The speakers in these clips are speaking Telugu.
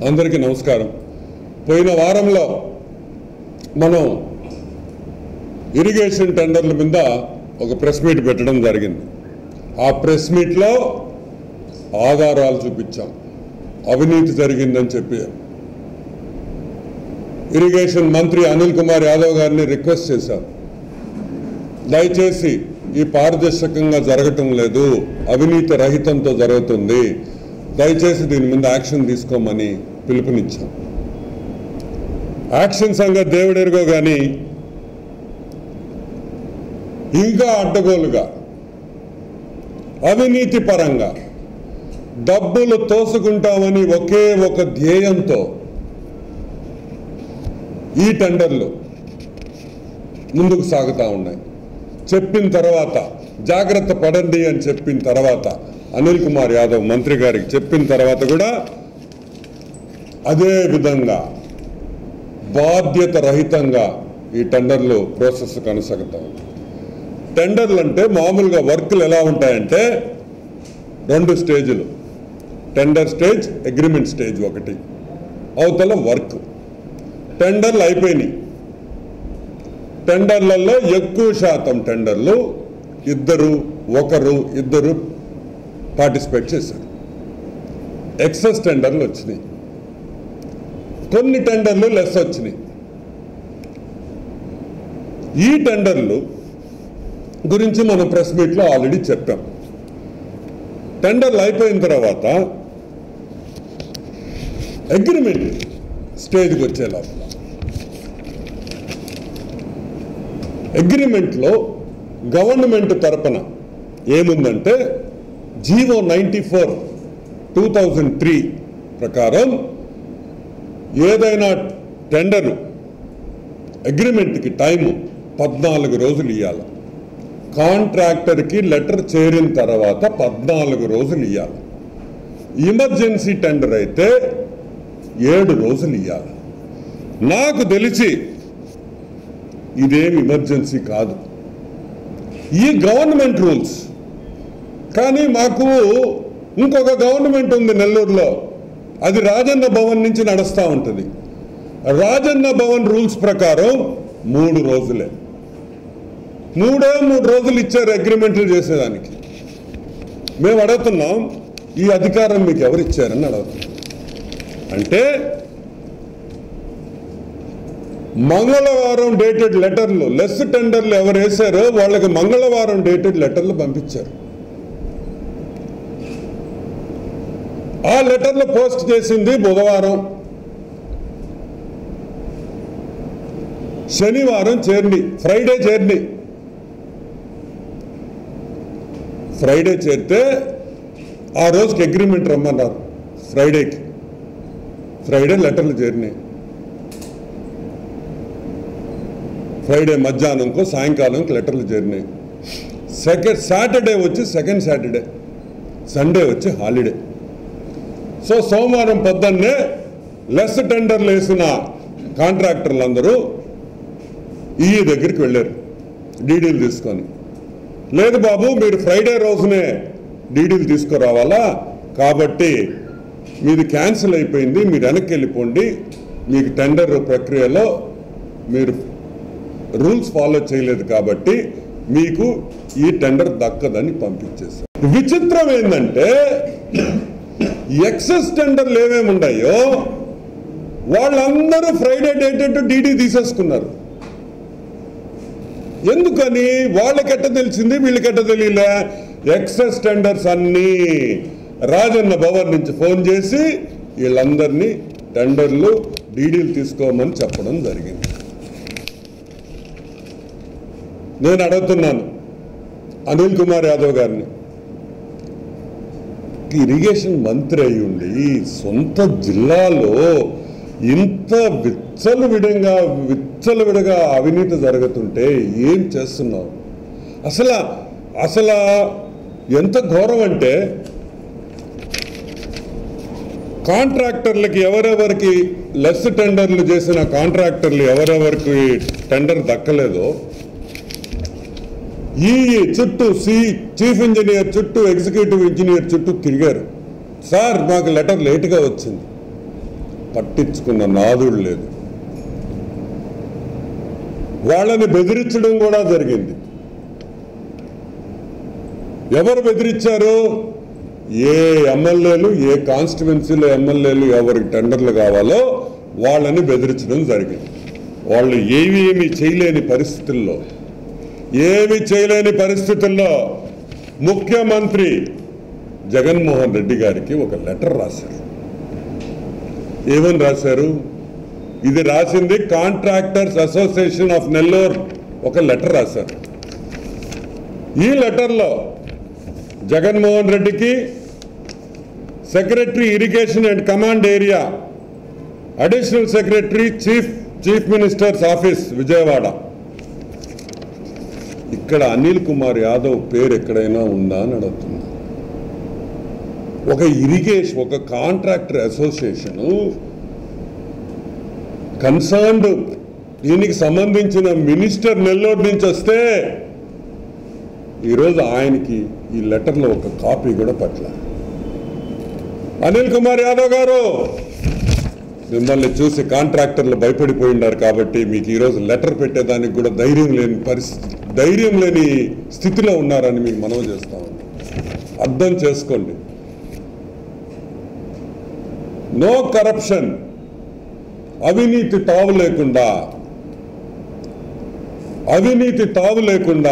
అందరికీ నమస్కారం పోయిన వారంలో మనం ఇరిగేషన్ టెండర్ల మీద ఒక ప్రెస్ మీట్ పెట్టడం జరిగింది ఆ ప్రెస్ మీట్లో ఆధారాలు చూపించాం అవినీతి జరిగిందని చెప్పి ఇరిగేషన్ మంత్రి అనిల్ కుమార్ యాదవ్ గారిని రిక్వెస్ట్ చేశాం దయచేసి ఈ పారదర్శకంగా జరగటం లేదు అవినీతి రహితంతో జరుగుతుంది దయచేసి దీని మీద యాక్షన్ తీసుకోమని పిలుపునిచ్చాం యాక్షన్ సంగతి దేవుడెరుగో కానీ ఇంకా అడ్డగోలుగా అవినీతి పరంగా డబ్బులు తోసుకుంటామని ఒకే ఒక ధ్యేయంతో ఈ టెండర్లు ముందుకు సాగుతూ ఉన్నాయి చెప్పిన తర్వాత జాగ్రత్త పడండి అని చెప్పిన తర్వాత అనిల్ కుమార్ యాదవ్ మంత్రి గారికి చెప్పిన తర్వాత కూడా అదే విధంగా బాధ్యత రహితంగా ఈ టెండర్లు ప్రాసెస్ కొనసాగుతా ఉంది టెండర్లు అంటే మామూలుగా వర్క్లు ఎలా ఉంటాయంటే రెండు స్టేజ్లు టెండర్ స్టేజ్ అగ్రిమెంట్ స్టేజ్ ఒకటి అవతల వర్క్ టెండర్లు అయిపోయినాయి టెండర్లలో ఎక్కువ శాతం టెండర్లు ఇద్దరు ఒకరు ఇద్దరు పార్టిసిపేట్ చేశారు ఎక్సెస్ టెండర్లు వచ్చినాయి కొన్ని టెండర్లు లెస్ వచ్చినాయి ఈ టెండర్లు గురించి మనం ప్రెస్ మీట్లో ఆల్రెడీ చెప్పాం టెండర్లు అయిపోయిన తర్వాత అగ్రిమెంట్ స్టేజ్కి వచ్చే లోపల అగ్రిమెంట్లో గవర్నమెంట్ తరపున ఏముందంటే GO ninety four two thousand three ప్రకారం ఏదైనా టెండరు అగ్రిమెంట్కి టైము పద్నాలుగు రోజులు ఇవ్వాలి కాంట్రాక్టర్కి లెటర్ చేరిన తర్వాత పద్నాలుగు రోజులు ఇవ్వాలి ఎమర్జెన్సీ టెండర్ అయితే ఏడు రోజులు ఇవ్వాలి నాకు తెలిసి ఇదేం ఎమర్జెన్సీ కాదు ఈ గవర్నమెంట్ రూల్స్ కానీ మాకు ఇంకొక గవర్నమెంట్ ఉంది నెల్లూరులో అది రాజన్న భవన్ నుంచి నడుస్తూ ఉంటుంది రాజన్న భవన్ రూల్స్ ప్రకారం మూడు రోజులే మూడే మూడు రోజులు ఇచ్చారు అగ్రిమెంట్లు చేసేదానికి మేము అడుగుతున్నాం ఈ అధికారం మీకు ఎవరు ఇచ్చారని అడుగుతున్నాం అంటే మంగళవారం డేటెడ్ లెటర్లు లెస్ టెండర్లు ఎవరు వేశారో వాళ్ళకి మంగళవారం డేటెడ్ లెటర్లు పంపించారు ఆ లెటర్లు పోస్ట్ చేసింది బుధవారం శనివారం చేరిని ఫ్రైడే చేరిని ఫ్రైడే చేరితే ఆ రోజుకి అగ్రిమెంట్ రమ్మన్నారు ఫ్రైడేకి ఫ్రైడే లెటర్లు చేరినాయి ఫ్రైడే మధ్యాహ్నంకో సాయంకాలంకి లెటర్లు చేరినాయి సెకండ్ సాటర్డే వచ్చి సెకండ్ సాటర్డే సండే వచ్చి హాలిడే సో సోమవారం పొద్దున్నే లెస్ టెండర్లు వేసిన కాంట్రాక్టర్లు అందరూ ఈ దగ్గరికి వెళ్ళారు డీడీలు తీసుకొని లేదు బాబు మీరు ఫ్రైడే రోజునే డీడీలు తీసుకురావాలా కాబట్టి మీది క్యాన్సిల్ అయిపోయింది మీరు వెనక్కి వెళ్ళిపోండి మీకు టెండర్ ప్రక్రియలో మీరు రూల్స్ ఫాలో చేయలేదు కాబట్టి మీకు ఈ టెండర్ దక్కదని పంపించేశారు విచిత్రం ఏంటంటే ఎక్సెస్ టెండర్లు ఏమేమి ఉన్నాయో వాళ్ళందరూ ఫ్రైడే డేటెడ్ డీడీ తీసేసుకున్నారు ఎందుకని వాళ్ళకెట్ట తెలిసింది వీళ్ళకెట్ట తెలియలే ఎక్సెస్ టెండర్స్ అన్నీ రాజన్న భవన్ నుంచి ఫోన్ చేసి వీళ్ళందరినీ టెండర్లు డీడీలు తీసుకోమని చెప్పడం జరిగింది నేను అడుగుతున్నాను అనిల్ కుమార్ యాదవ్ గారిని ఇరిగేషన్ మంత్రి అయి ఉండి సొంత జిల్లాలో ఇంత విచ్చలవిడంగా విచ్చలవిడగా అవినీతి జరుగుతుంటే ఏం చేస్తున్నావు అసలు అసలు ఎంత ఘోరం అంటే కాంట్రాక్టర్లకి ఎవరెవరికి లెస్ టెండర్లు చేసిన కాంట్రాక్టర్లు ఎవరెవరికి టెండర్ దక్కలేదో ఈ చుట్టూ సి చీఫ్ ఇంజనీర్ చుట్టూ ఎగ్జిక్యూటివ్ ఇంజనీర్ చుట్టూ తిరిగారు సార్ మాకు లెటర్ లేటుగా వచ్చింది పట్టించుకున్న నాదుడు లేదు వాళ్ళని బెదిరించడం కూడా జరిగింది ఎవరు బెదిరించారు ఏ ఎమ్మెల్యేలు ఏ కాన్స్టిట్యువెన్సీలో ఎమ్మెల్యేలు ఎవరికి టెండర్లు కావాలో వాళ్ళని బెదిరించడం జరిగింది వాళ్ళు ఏవి ఏమి చేయలేని పరిస్థితుల్లో ఏమి చేయలేని పరిస్థితుల్లో ముఖ్యమంత్రి జగన్మోహన్ రెడ్డి గారికి ఒక లెటర్ రాశారు ఏమని రాశారు ఇది రాసింది కాంట్రాక్టర్స్ అసోసియేషన్ ఆఫ్ నెల్లూరు ఒక లెటర్ రాశారు ఈ లెటర్లో జగన్మోహన్ రెడ్డికి secretary irrigation and command area additional secretary chief chief minister's office Vijayawada ఇక్కడ అనిల్ కుమార్ యాదవ్ పేరు ఎక్కడైనా ఉందా అని అడుగుతున్నా ఒక ఇరిగేషన్ ఒక కాంట్రాక్టర్ అసోసియేషను కన్సర్న్డ్ దీనికి సంబంధించిన మినిస్టర్ నెల్లూరు నుంచి వస్తే ఈరోజు ఆయనకి ఈ లెటర్లో ఒక కాపీ కూడా పట్ల అనిల్ కుమార్ యాదవ్ గారు మిమ్మల్ని చూసి కాంట్రాక్టర్లు భయపడిపోయి ఉన్నారు కాబట్టి మీకు ఈరోజు లెటర్ పెట్టేదానికి కూడా ధైర్యం లేని పరిస్థితి ధైర్యం లేని స్థితిలో ఉన్నారని మీకు మనవి చేస్తా ఉన్నాం అర్థం చేసుకోండి నో కరప్షన్ అవినీతి తావు లేకుండా అవినీతి తావు లేకుండా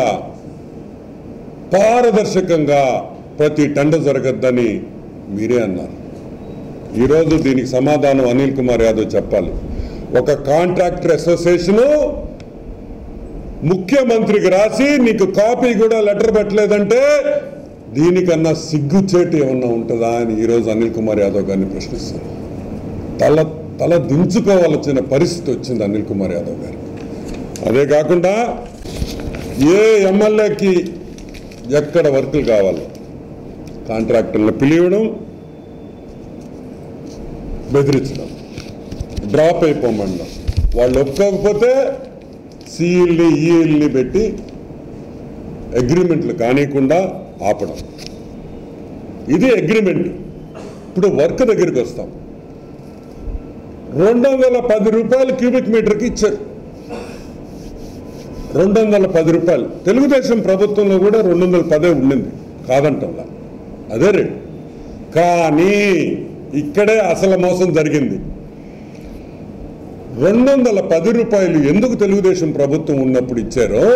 పారదర్శకంగా ప్రతి టెండర్ జరగద్దని మీరే అన్నారు ఈరోజు దీనికి సమాధానం అనిల్ కుమార్ యాదవ్ చెప్పాలి ఒక కాంట్రాక్టర్ అసోసియేషను ముఖ్యమంత్రికి రాసి నీకు కాపీ కూడా లెటర్ పెట్టలేదంటే దీనికన్నా సిగ్గుచేటు ఏమన్నా ఉంటుందా అని ఈరోజు అనిల్ కుమార్ యాదవ్ గారిని ప్రశ్నిస్తారు తల తల దించుకోవాల్సిన పరిస్థితి వచ్చింది అనిల్ కుమార్ యాదవ్ గారు అదే కాకుండా ఏ ఎమ్మెల్యేకి ఎక్కడ వర్కులు కావాలి కాంట్రాక్టర్లు పిలివడం బెదిరించడం డ్రాప్ అయిపోమనడం వాళ్ళు ఒప్పుకోకపోతే సిఈల్ని ఈఎల్ని పెట్టి అగ్రిమెంట్లు కానియకుండా ఆపడం ఇది అగ్రిమెంట్ ఇప్పుడు వర్క్ దగ్గరికి వస్తాం రెండు వందల పది రూపాయలు క్యూబిక్ మీటర్కి ఇచ్చారు రెండు వందల పది రూపాయలు తెలుగుదేశం ప్రభుత్వంలో కూడా రెండు వందల పదే ఉండింది కాదంటంలా అదే రేటు కానీ ఇక్కడే అసలు మోసం జరిగింది రెండు వందల పది రూపాయలు ఎందుకు తెలుగుదేశం ప్రభుత్వం ఉన్నప్పుడు ఇచ్చారో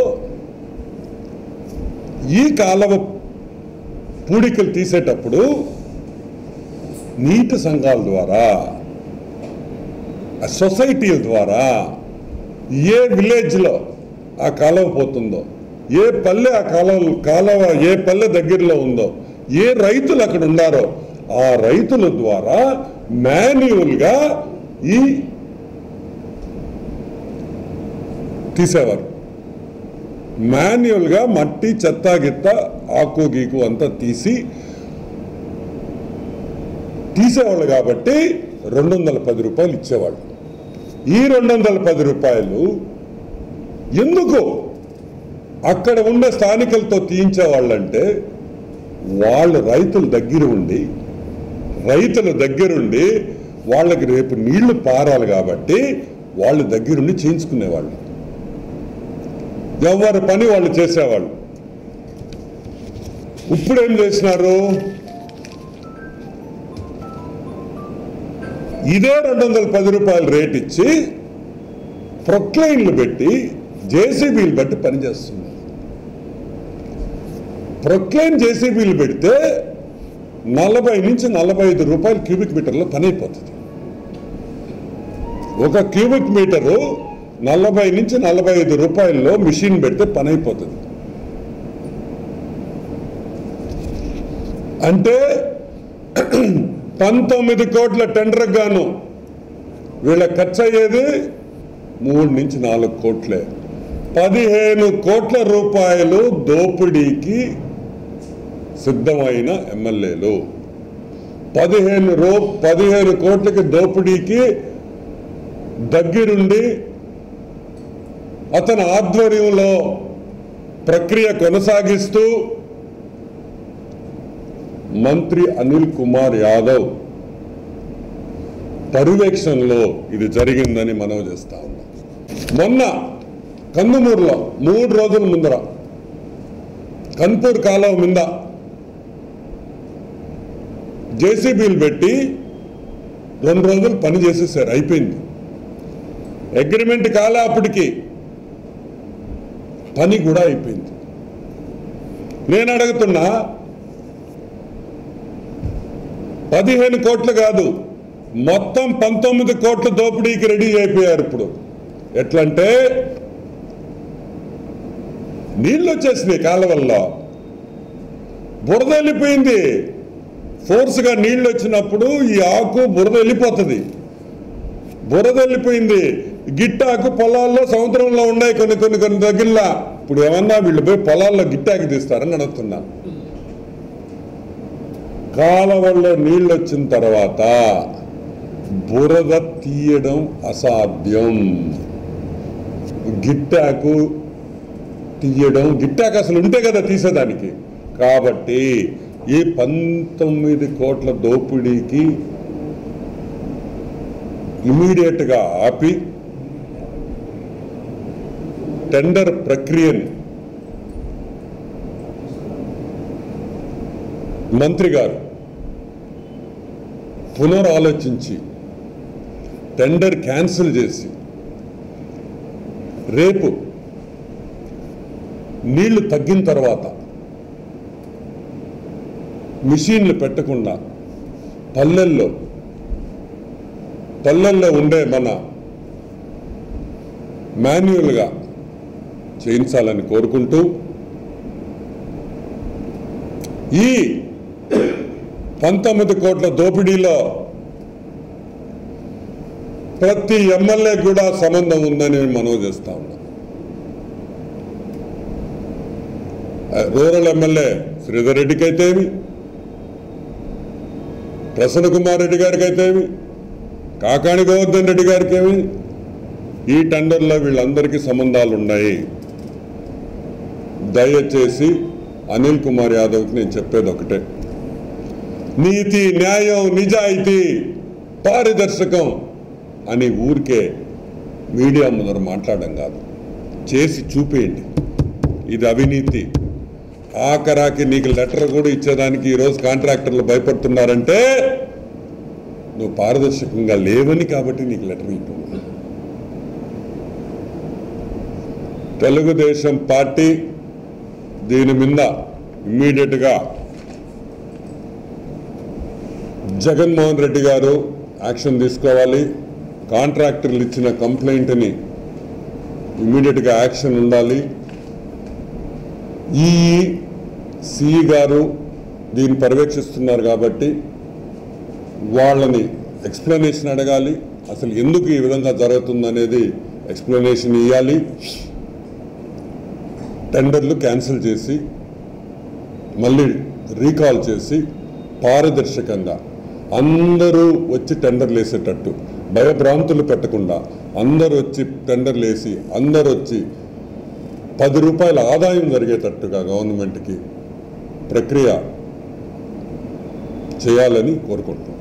ఈ కాలవ పూడికలు తీసేటప్పుడు నీటి సంఘాల ద్వారా ఆ సొసైటీల ద్వారా ఏ విలేజ్లో ఆ కాలువ పోతుందో ఏ పల్లె ఆ కాలువ కాలువ ఏ పల్లె దగ్గరలో ఉందో ఏ రైతులు అక్కడ ఉన్నారో ఆ రైతుల ద్వారా మాన్యువల్గా ఈ తీసేవారు మాన్యువల్గా మట్టి చెత్త గిత్త ఆకు గీకు అంతా తీసి తీసేవాళ్ళు కాబట్టి రెండు వందల పది రూపాయలు ఇచ్చేవాళ్ళు ఈ రెండు వందల పది రూపాయలు ఎందుకు అక్కడ ఉండే స్థానికులతో తీయించేవాళ్ళంటే వాళ్ళు రైతుల దగ్గర ఉండి రైతుల దగ్గరుండి వాళ్ళకి రేపు నీళ్లు పారాలి కాబట్టి వాళ్ళ దగ్గరుండి చేయించుకునేవాళ్ళు ఎవరి పని వాళ్ళు చేసేవాళ్ళు ఇప్పుడు ఏం చేసినారు ఇదే రెండు వందల పది రూపాయలు రేట్ ఇచ్చి ప్రొక్లైన్లు పెట్టి జేసీబీలు బట్టి పనిచేస్తున్నారు ప్రొక్లైన్ జేసీబీలు పెడితే నలభై నుంచి నలభై ఐదు రూపాయలు క్యూబిక్ మీటర్లో పని అయిపోతుంది ఒక క్యూబిక్ మీటరు నలభై నుంచి నలభై ఐదు రూపాయల్లో మిషన్ పెడితే పని అయిపోతుంది అంటే పంతొమ్మిది కోట్ల టెండర్ గాను వీళ్ళ ఖర్చు అయ్యేది మూడు నుంచి నాలుగు కోట్లే పదిహేను కోట్ల రూపాయలు దోపిడీకి సిద్ధమైన ఎమ్మెల్యేలు పదిహేను రూ పదిహేను కోట్లకి దోపిడీకి దగ్గరుండి అతని ఆధ్వర్యంలో ప్రక్రియ కొనసాగిస్తూ మంత్రి అనిల్ కుమార్ యాదవ్ పర్యవేక్షణలో ఇది జరిగిందని మనవి చేస్తా ఉన్నాం మొన్న కందుమూరులో మూడు రోజుల ముందర కన్పూర్ కాలువ మీద జేసీబీలు పెట్టి రెండు రోజులు పని చేసేసారు అయిపోయింది అగ్రిమెంట్ కాలే అప్పటికి పని కూడా అయిపోయింది నేను అడుగుతున్నా పదిహేను కోట్లు కాదు మొత్తం పంతొమ్మిది కోట్ల దోపిడీకి రెడీ అయిపోయారు ఇప్పుడు ఎట్లంటే నీళ్ళు వచ్చేసినాయి కాలువల్లో బురద వెళ్ళిపోయింది ఫోర్స్గా నీళ్ళు వచ్చినప్పుడు ఈ ఆకు బురద వెళ్ళిపోతుంది బురద వెళ్ళిపోయింది గిట్టాకు పొలాల్లో సముద్రంలో ఉన్నాయి కొన్ని కొన్ని కొన్ని దగ్గరలా ఇప్పుడు ఏమన్నా వీళ్ళు పోయి పొలాల్లో గిట్టాకి తీస్తారని అడుగుతున్నా కాలవల్లో నీళ్ళు వచ్చిన తర్వాత బురద తీయడం అసాధ్యం గిట్టాకు తీయడం గిట్టాకు అసలు ఉంటే కదా తీసేదానికి కాబట్టి ఈ పంతొమ్మిది కోట్ల దోపిడీకి ఇమీడియట్గా ఆపి టెండర్ ప్రక్రియని మంత్రి గారు పునరాలోచించి టెండర్ క్యాన్సిల్ చేసి రేపు నీళ్లు తగ్గిన తర్వాత మిషన్లు పెట్టకుండా పల్లెల్లో పల్లెల్లో ఉండే మన మాన్యువల్గా చేయించాలని కోరుకుంటూ ఈ పంతొమ్మిది కోట్ల దోపిడీలో ప్రతి ఎమ్మెల్యే కూడా సంబంధం ఉందని మనవి చేస్తా ఉన్నాం రూరల్ ఎమ్మెల్యే శ్రీధర్ రెడ్డికి అయితేమి ప్రసన్న కుమార్ రెడ్డి గారికి అయితేమి కాకాణి గోవర్ధన్ రెడ్డి గారికి ఏమి ఈ టెండర్లో వీళ్ళందరికీ సంబంధాలు ఉన్నాయి దయచేసి అనిల్ కుమార్ యాదవ్కి నేను చెప్పేది ఒకటే నీతి న్యాయం నిజాయితీ పారదర్శకం అని ఊరికే మీడియా ముందర మాట్లాడడం కాదు చేసి చూపేయండి ఇది అవినీతి ఆఖరాకి నీకు లెటర్ కూడా ఇచ్చేదానికి ఈరోజు కాంట్రాక్టర్లు భయపడుతున్నారంటే నువ్వు పారదర్శకంగా లేవని కాబట్టి నీకు లెటర్ ఇవ్వను తెలుగుదేశం పార్టీ దీని మీద ఇమ్మీడియట్గా జగన్మోహన్ రెడ్డి గారు యాక్షన్ తీసుకోవాలి కాంట్రాక్టర్లు ఇచ్చిన కంప్లైంట్ని ఇమ్మీడియట్గా యాక్షన్ ఉండాలి ఈ సిఈ గారు దీన్ని పర్యవేక్షిస్తున్నారు కాబట్టి వాళ్ళని ఎక్స్ప్లెనేషన్ అడగాలి అసలు ఎందుకు ఈ విధంగా జరుగుతుందనేది ఎక్స్ప్లెనేషన్ ఇవ్వాలి టెండర్లు క్యాన్సిల్ చేసి మళ్ళీ రీకాల్ చేసి పారదర్శకంగా అందరూ వచ్చి టెండర్లు వేసేటట్టు భయభ్రాంతులు పెట్టకుండా అందరూ వచ్చి టెండర్లు వేసి అందరూ వచ్చి పది రూపాయల ఆదాయం జరిగేటట్టుగా గవర్నమెంట్కి ప్రక్రియ చేయాలని కోరుకుంటున్నాం